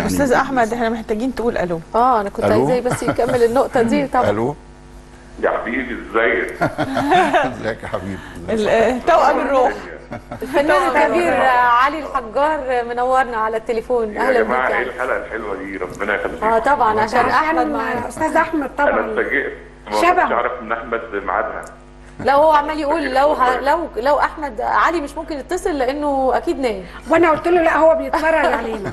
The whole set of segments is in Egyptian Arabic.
يعني استاذ احمد احنا محتاجين تقول الو اه انا كنت ألو؟ عايزاه بس يكمل النقطه دي طبعا الو يا حبيبي ازيك؟ ازيك يا حبيبي ال- آه، توأم الروح الفنان الكبير علي الحجار منورنا على التليفون يا اهلا جماعه بيك ايه يا علي. الحلقه الحلوه دي ربنا يخليك اه طبعا عشان احمد عشان معانا استاذ احمد انا طبعا اتفاجئت ما شبه. كنتش اعرف ان احمد ميعادها لا هو عمال يقول لو ه... لو لو احمد علي مش ممكن يتصل لانه اكيد نايم وانا قلت له لا هو بيتفرج علينا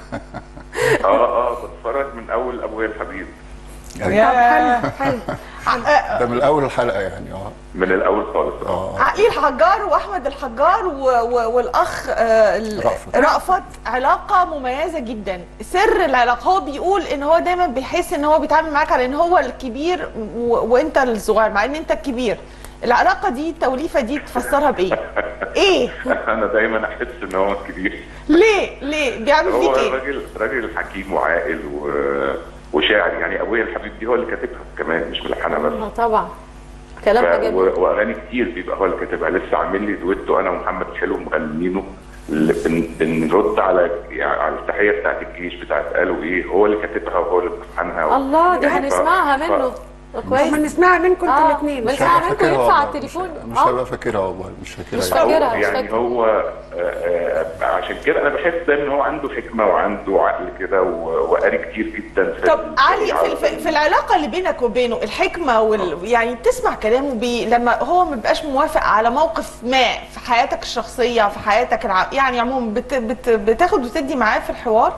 اه اه بتفرج من اول ابويا الحبيب يعني طب حلو حلو ده من اول الحلقه يعني اه من الاول خالص اه عقيل الحجار واحمد الحجار و... و... والاخ آه، ال- رأفت. رأفت علاقه مميزه جدا سر العلاقه هو بيقول ان هو دايما بيحس ان هو بيتعامل معاك على ان هو الكبير و... وانت الصغير مع ان انت الكبير العلاقه دي التوليفه دي تفسرها بايه ايه انا دايما احس ان هو الكبير ليه ليه بيعمل هو فيك ايه راجل راجل حكيم وعاقل و... وشاعر يعني ابويا الحبيب دي هو اللي كاتبها كمان مش ملحنها بس اه طبعا كلام ف... جميل و... واغاني كتير بيبقى هو اللي كاتبها لسه عامل لي دويتو انا ومحمد حلو مغنينه اللي بن... بنرد على يعني على التحيه بتاعت الجيش بتاعت قالوا ايه هو اللي كاتبها وهو اللي ملحنها الله دي ف- هنسمعها ف- منه طب كويس ما نسمعها منكم انتوا اه الاثنين بس مش هبقى منكم فاكرها ينفع والله. على التليفون مش, مش اه هبقى فاكرها والله مش فاكرها مش يعني. فاكرها. هو مش يعني فاكرة. هو آه، آه، عشان كده انا بحس دايما ان هو عنده حكمه وعنده عقل كده و- وقاري كتير جدا في طب ال- علي في, العالم. في, في العلاقه اللي بينك وبينه الحكمه وال يعني تسمع كلامه بي لما هو ما بيبقاش موافق على موقف ما في حياتك الشخصيه في حياتك الع... يعني عموما بت بت بتاخد وتدي معاه في الحوار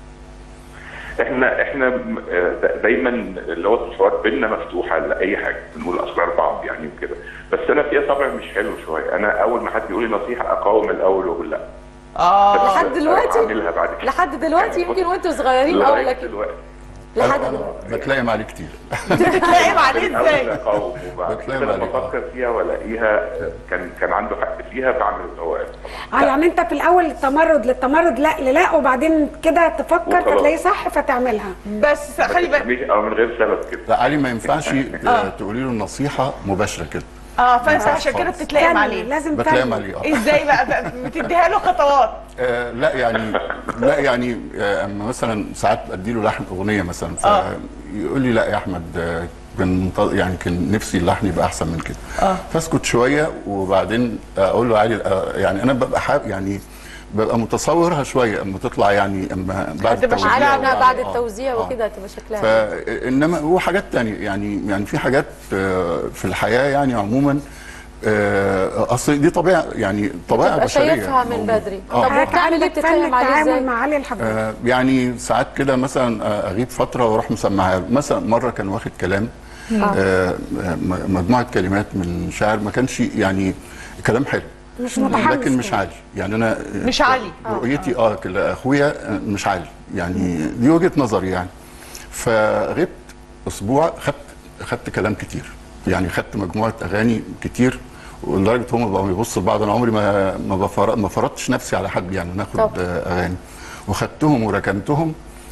احنا احنا م- آه، دا- دايما اللي هو الحوار بينا مفتوحه لاي حاجه بنقول اسرار بعض يعني وكده بس انا فيها طبع مش حلو شويه انا اول ما حد يقول لي نصيحه اقاوم الاول واقول لا اه بس لحد دلوقتي؟ اعملها بعد كده لحد دلوقتي يعني يمكن وانتوا صغيرين اه لغاية لكن دلوقتي لحد أنا- دلوقتي أنا بتلاقم عليه كتير بتلاقي عليه الأول ازاي اقاوم وبعد بتلاقي كده لما عليك، آه. افكر فيها والاقيها كان كان عنده حق فيها بعمل اللي هو قاله اه يعني انت في الاول التمرد للتمرد لا للا وبعدين كده تفكر وخلاص. فتلاقيه صح فتعملها بس خلي بالك مش او من غير سبب كده لا علي ما ينفعش آه، تقولي له النصيحه مباشره كده اه فانت ينفعش عشان كده خالص. بتتلائم تاني، عليه لازم بتلاقم تاني. عليه اه ازاي بقى بقى بتديها له خطوات آه، لا يعني لا يعني آه، اما مثلا ساعات ادي له لحن اغنيه مثلا فيقول لي لا يا احمد آه، كان منت- يعني كان نفسي اللحن يبقى احسن من كده آه. فاسكت شويه وبعدين اقول له عادي آه، يعني انا ببقى حاب يعني ببقى متصورها شويه اما تطلع يعني اما بعد هتبقى التوزيع على انها وبعد- بعد آه، التوزيع آه. وكده هتبقى شكلها فانما هو حاجات تانية يعني يعني في حاجات آه، في الحياه يعني عموما آه، اصل دي طبيعه يعني طبيعه تبقى بشريه شايفها من موجودة. بدري آه. طب وبتعمل ايه عندك فن بتتكلم عليه التعامل ازاي مع علي الحجار آه، يعني ساعات كده مثلا آه، اغيب فتره واروح مسمعها له. مثلا مره كان واخد كلام آه، آه، م- مجموعه كلمات من شاعر ما كانش يعني كلام حلو مش متحمس لكن مش كده. عالي يعني انا آه، مش عالي. رؤيتي اه لاخويا آه، مش عالي يعني دي وجهه نظري يعني فغبت اسبوع خدت خدت كلام كتير يعني خدت مجموعه اغاني كتير ولدرجه هم بقوا يبصوا لبعض انا عمري ما ما بفرط ما فرضتش نفسي على حد يعني ناخد طب. آه، اغاني وخدتهم وركنتهم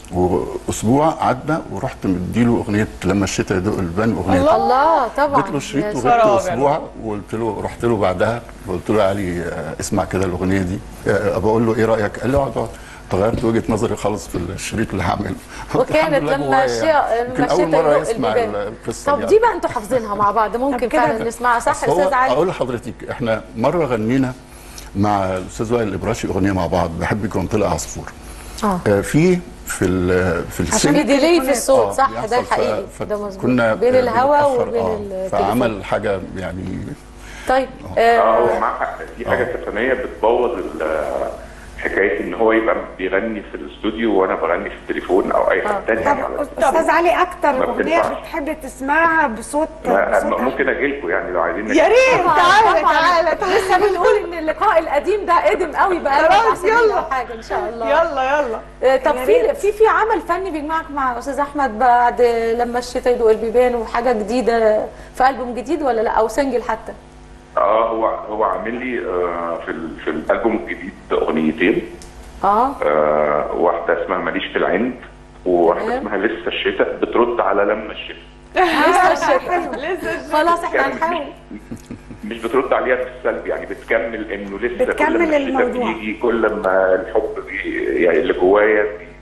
واسبوع عدى ورحت مديله اغنيه لما الشتاء يدق البان اغنيه الله. الله طبعا اديت له شريط يا وغبت سلام. اسبوع وقلت له رحت له بعدها قلت له يا علي آه، اسمع كده الاغنيه دي آه، بقول له ايه رايك؟ قال لي اقعد اقعد تغيرت وجهه نظري خالص في الشريط اللي هعمله قلت وكانت الحمد لله لما جوايا الشيء يعني. لما يمكن اول الشتاء مره يدق يسمع البيبان. القصه طب يعني. دي بقى انتوا حافظينها مع بعض ممكن كده. فعلا نسمعها صح أصل هو استاذ علي اقول لحضرتك احنا مره غنينا مع الاستاذ وائل الابراشي اغنيه مع بعض بحبك وانطلق عصفور اه آه، في في ال- في عشان السن في ديلي في الصوت آه، صح بيحصل ده ف- حقيقي ف- ده مظبوط كنا بين آه، الهوا بنتأخر، وبين آه، التليفون فعمل حاجه يعني طيب اه آه هو معاه حق في حاجه تقنيه بتبوظ ال- حكايه ان هو يبقى بيغني في الاستوديو وانا بغني في التليفون او اي آه. حد تاني طب يعني على استاذ علي اكتر ما اغنيه بتنفعش. بتحب تسمعها بصوت ما- بصوت ممكن اجي لكم يعني لو عايزين يا ريت طبعاً، تعالى طبعاً. تعالى تعالى لسه بنقول ان اللقاء القديم ده قدم قوي بقى له خلاص، أربع سنين يلا. او حاجه ان شاء الله يلا يلا آه، طب يا في ريت. في في عمل فني بيجمعك مع استاذ احمد بعد لما الشتاء يدوق البيبان وحاجه جديده في البوم جديد ولا لا او سنجل حتى اه هو هو عامل لي آه في ال- في الالبوم الجديد اغنيتين اه آه واحده اسمها ماليش في العند وواحده تمام. اسمها لسه الشتاء بترد على لما الشتاء لسه الشتاء لسه خلاص احنا يعني هنحاول مش بترد عليها بالسلب يعني بتكمل انه لسه بتكمل كل ما الشتاء الموضوع. بيجي كل ما الحب بي يعني اللي جوايا بي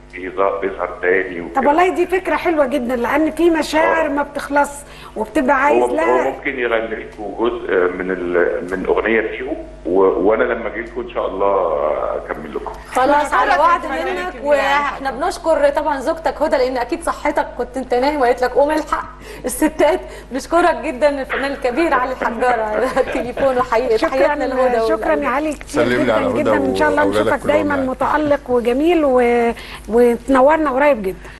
بيظهر بيظهر تاني طب وكده. والله دي فكره حلوه جدا لان في مشاعر ما بتخلص وبتبقى عايز هو هو لها ممكن يغني لكم جزء من ال... من اغنيه فيهم و... وانا لما اجي لكم ان شاء الله اكمل لكم خلاص على بشكرك وعد يا فنانة منك كبيرة. واحنا بنشكر طبعا زوجتك هدى لان اكيد صحتك كنت انت نايم وقالت لك قوم الحق الستات بنشكرك جدا الفنان الكبير علي الحجار على التليفون وحقيقه تحياتنا لهدى شكرا شكرا والقلب. يا علي كتير سلم لي جدا على هدى جدا ان شاء الله وأولادك نشوفك كلهم دايما يعني. متالق وجميل و... وتنورنا قريب جدا